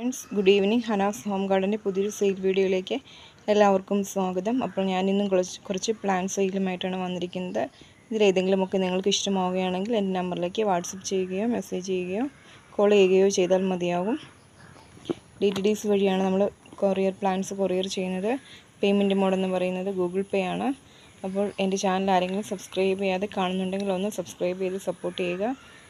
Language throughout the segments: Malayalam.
friends good evening Hanas home ഗാർഡൻ്റെ പുതിയൊരു സെയിൽ വീഡിയോയിലേക്ക് എല്ലാവർക്കും സ്വാഗതം അപ്പോൾ ഞാൻ ഇന്നും കുറച്ച് കുറച്ച് പ്ലാൻ സെയിലുമായിട്ടാണ് വന്നിരിക്കുന്നത് ഇതിലേതെങ്കിലുമൊക്കെ നിങ്ങൾക്ക് ഇഷ്ടമാവുകയാണെങ്കിൽ എൻ്റെ നമ്പറിലേക്ക് വാട്സപ്പ് ചെയ്യുകയോ മെസ്സേജ് ചെയ്യുകയോ കോൾ ചെയ്യുകയോ ചെയ്താൽ മതിയാകും ഡി ടി ഡി സി വഴിയാണ് നമ്മൾ കൊറിയർ പ്ലാൻസ് കൊറിയർ ചെയ്യുന്നത് പേയ്മെൻറ്റ് മോഡ് എന്ന് പറയുന്നത് ഗൂഗിൾ പേ ആണ് അപ്പോൾ എൻ്റെ ചാനൽ ആരെങ്കിലും സബ്സ്ക്രൈബ് ചെയ്യാതെ കാണുന്നുണ്ടെങ്കിൽ ഒന്ന് സബ്സ്ക്രൈബ് ചെയ്ത് സപ്പോർട്ട് ചെയ്യുക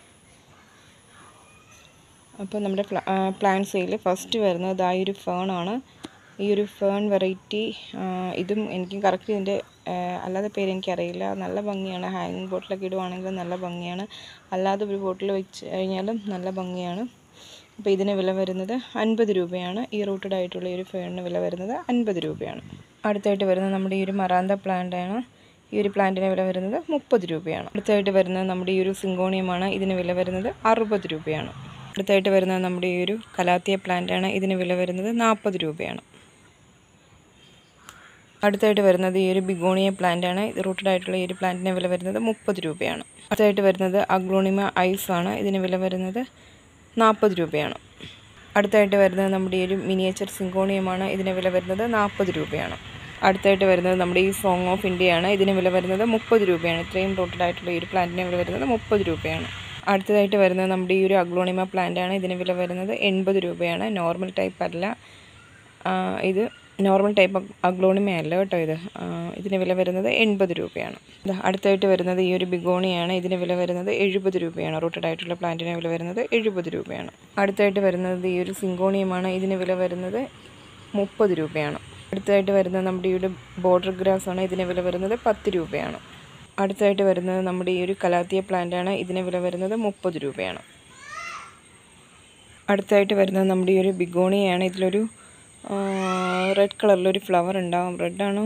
അപ്പോൾ നമ്മുടെ പ്ലാൻ സെയിൽ ഫസ്റ്റ് വരുന്നത് ഇതാ ഈ ഒരു ഫേണാണ് ഈ ഒരു ഫേൺ വെറൈറ്റി ഇതും എനിക്ക് കറക്റ്റ് ഇതിൻ്റെ അല്ലാതെ പേര് എനിക്കറിയില്ല നല്ല ഭംഗിയാണ് ഹാങ്ങിങ് ബോട്ടിലൊക്കെ ഇടുവാണെങ്കിലും നല്ല ഭംഗിയാണ് അല്ലാതെ ഒരു ബോട്ടിൽ വെച്ച് കഴിഞ്ഞാലും നല്ല ഭംഗിയാണ് അപ്പോൾ ഇതിന് വില വരുന്നത് അൻപത് രൂപയാണ് ഈ റൂട്ടഡ് ആയിട്ടുള്ള ഈ ഒരു ഫേണിന് വില വരുന്നത് അൻപത് രൂപയാണ് അടുത്തായിട്ട് വരുന്നത് നമ്മുടെ ഈ ഒരു മറാന്ത പ്ലാന്റാണ് ഈ ഒരു പ്ലാന്റിന് വില വരുന്നത് മുപ്പത് രൂപയാണ് അടുത്തായിട്ട് വരുന്നത് നമ്മുടെ ഈ ഒരു സിങ്കോണിയമാണ് ഇതിന് വില വരുന്നത് അറുപത് രൂപയാണ് അടുത്തായിട്ട് വരുന്നത് നമ്മുടെ ഈ ഒരു കലാത്തിയ പ്ലാന്റാണ് ഇതിന് വില വരുന്നത് നാൽപ്പത് രൂപയാണ് അടുത്തായിട്ട് വരുന്നത് ഈ ഒരു ബിഗോണിയ പ്ലാന്റാണ് ഇത് റൂട്ടഡ് ആയിട്ടുള്ള ഈ ഒരു പ്ലാന്റിന് വില വരുന്നത് മുപ്പത് രൂപയാണ് അടുത്തായിട്ട് വരുന്നത് അഗ്ലോണിമ ഐസ് ആണ് ഇതിന് വില വരുന്നത് നാൽപ്പത് രൂപയാണ് അടുത്തായിട്ട് വരുന്നത് നമ്മുടെ ഈ ഒരു മിനിയേച്ചർ സിങ്കോണിയമാണ് ഇതിന് വില വരുന്നത് നാൽപ്പത് രൂപയാണ് അടുത്തായിട്ട് വരുന്നത് നമ്മുടെ ഈ സോങ് ഓഫ് ഇന്ത്യയാണ് ഇതിന് വില വരുന്നത് മുപ്പത് രൂപയാണ് ഇത്രയും റൂട്ടഡ് ആയിട്ടുള്ള ഈ ഒരു പ്ലാന്റിന് വില വരുന്നത് മുപ്പത് രൂപയാണ് അടുത്തതായിട്ട് വരുന്നത് നമ്മുടെ ഈ ഒരു അഗ്ലോണിമ പ്ലാന്റാണ് ഇതിന് വില വരുന്നത് എൺപത് രൂപയാണ് നോർമൽ ടൈപ്പ് അല്ല ഇത് നോർമൽ ടൈപ്പ് അഗ്ലോണിമ അല്ല കേട്ടോ ഇത് ഇതിന് വില വരുന്നത് എൺപത് രൂപയാണ് അടുത്തായിട്ട് വരുന്നത് ഈ ഒരു ബിഗോണിയാണ് ഇതിന് വില വരുന്നത് എഴുപത് രൂപയാണ് റൂട്ടഡ് ആയിട്ടുള്ള പ്ലാന്റിന് വില വരുന്നത് എഴുപത് രൂപയാണ് അടുത്തായിട്ട് വരുന്നത് ഈ ഒരു സിങ്കോണിയമാണ് ഇതിന് വില വരുന്നത് മുപ്പത് രൂപയാണ് അടുത്തായിട്ട് വരുന്നത് നമ്മുടെ ഈ ഒരു ബോർഡർ ഗ്രാസ് ആണ് ഇതിന് വില വരുന്നത് പത്ത് രൂപയാണ് അടുത്തായിട്ട് വരുന്നത് നമ്മുടെ ഈ ഒരു കലാത്തിയ പ്ലാന്റാണ് ഇതിന് വില വരുന്നത് മുപ്പത് രൂപയാണ് അടുത്തായിട്ട് വരുന്നത് നമ്മുടെ ഈ ഒരു ബിഗോണിയാണ് ഇതിലൊരു റെഡ് കളറിലൊരു ഫ്ലവർ ഉണ്ടാവും റെഡാണോ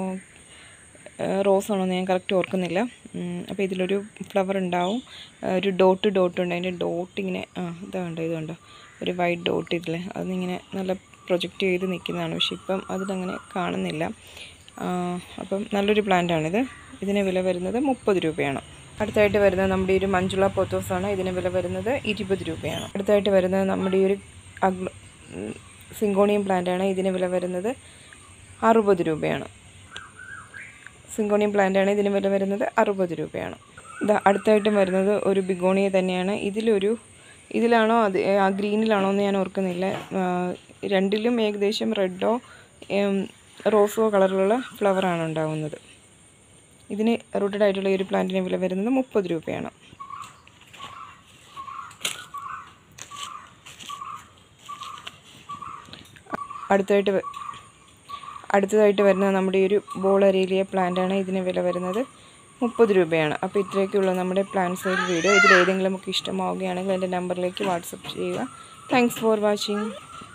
റോസ് ആണോ ഞാൻ കറക്റ്റ് ഓർക്കുന്നില്ല അപ്പോൾ ഇതിലൊരു ഫ്ലവർ ഉണ്ടാവും ഒരു ഡോട്ട് ഡോട്ട് ഉണ്ട് അതിൻ്റെ ഡോട്ട് ഇങ്ങനെ ആ ഇതുണ്ടോ ഇതുണ്ടോ ഒരു വൈറ്റ് ഡോട്ട് ഇതിൽ അതിങ്ങനെ നല്ല പ്രൊജക്റ്റ് ചെയ്ത് നിൽക്കുന്നതാണ് പക്ഷെ ഇപ്പം അതിലങ്ങനെ കാണുന്നില്ല അപ്പം നല്ലൊരു പ്ലാന്റാണിത് ഇതിന് വില വരുന്നത് മുപ്പത് രൂപയാണ് അടുത്തായിട്ട് വരുന്നത് നമ്മുടെ ഈ ഒരു മഞ്ജുള പോത്തോസാണ് ഇതിന് വില വരുന്നത് ഇരുപത് രൂപയാണ് അടുത്തായിട്ട് വരുന്നത് നമ്മുടെ ഈ ഒരു അഗ്ലോ സിങ്കോണിയം പ്ലാന്റാണ് ഇതിന് വില വരുന്നത് അറുപത് രൂപയാണ് സിങ്കോണിയം പ്ലാന്റാണ് ഇതിന് വില വരുന്നത് അറുപത് രൂപയാണ് ഇത് അടുത്തായിട്ടും വരുന്നത് ഒരു ബിഗോണിയ തന്നെയാണ് ഇതിലൊരു ഇതിലാണോ അത് ആ ഗ്രീനിലാണോ എന്ന് ഞാൻ ഓർക്കുന്നില്ല രണ്ടിലും ഏകദേശം റെഡോ റോസോ കളറിലുള്ള ഫ്ലവറാണ് ഉണ്ടാകുന്നത് ഇതിന് റൂട്ടഡ് ആയിട്ടുള്ള ഈ ഒരു പ്ലാന്റിന് വില വരുന്നത് മുപ്പത് രൂപയാണ് അടുത്തായിട്ട് അടുത്തതായിട്ട് വരുന്നത് നമ്മുടെ ഈ ഒരു ബോൾ അരേലിയ പ്ലാന്റാണ് ഇതിന് വില വരുന്നത് മുപ്പത് രൂപയാണ് അപ്പോൾ ഇത്രയൊക്കെയുള്ള നമ്മുടെ പ്ലാൻ സെയിൽ വീഡിയോ ഇതിൽ ഏതെങ്കിലും ഒക്കെ ഇഷ്ടമാവുകയാണെങ്കിൽ എൻ്റെ നമ്പറിലേക്ക് വാട്സപ്പ് ചെയ്യുക താങ്ക്സ് ഫോർ വാച്ചിങ്